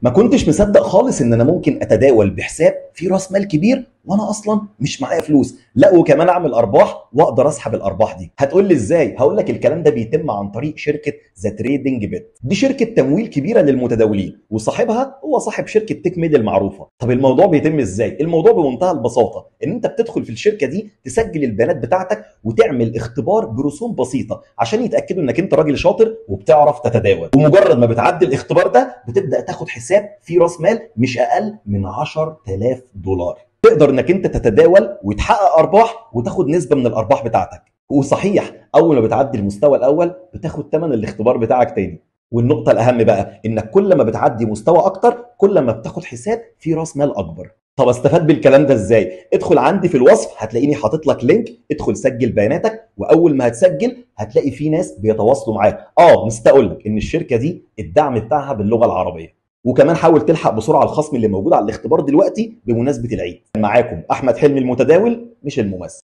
ما كنتش مصدق خالص ان انا ممكن اتداول بحساب فيه راس مال كبير وانا اصلا مش معايا فلوس لا وكمان اعمل ارباح واقدر اسحب الارباح دي هتقول لي ازاي هقول لك الكلام ده بيتم عن طريق شركه ذا تريدنج بيت دي شركه تمويل كبيره للمتداولين وصاحبها هو صاحب شركه تيك ميد المعروفه طب الموضوع بيتم ازاي الموضوع بمنتهى البساطه ان انت بتدخل في الشركه دي تسجل البيانات بتاعتك وتعمل اختبار برسوم بسيطه عشان يتاكدوا انك انت راجل شاطر وبتعرف تتداول ومجرد ما بتعدي الاختبار ده بتبدا تاخد حساب فيه راس مال مش اقل من 10000 دولار تقدر انك انت تتداول وتحقق ارباح وتاخد نسبه من الارباح بتاعتك وصحيح اول ما بتعدي المستوى الاول بتاخد ثمن الاختبار بتاعك تاني والنقطة الأهم بقى إنك كل ما بتعدي مستوى أكتر كل ما بتاخد حساب فيه رأس مال أكبر. طب استفاد بالكلام ده إزاي؟ ادخل عندي في الوصف هتلاقيني حاطط لك لينك ادخل سجل بياناتك وأول ما هتسجل هتلاقي في ناس بيتواصلوا معاك. آه نسيت أقول لك إن الشركة دي الدعم بتاعها باللغة العربية. وكمان حاول تلحق بسرعة الخصم اللي موجود على الاختبار دلوقتي بمناسبة العيد. معاكم أحمد حلمي المتداول مش الممثل.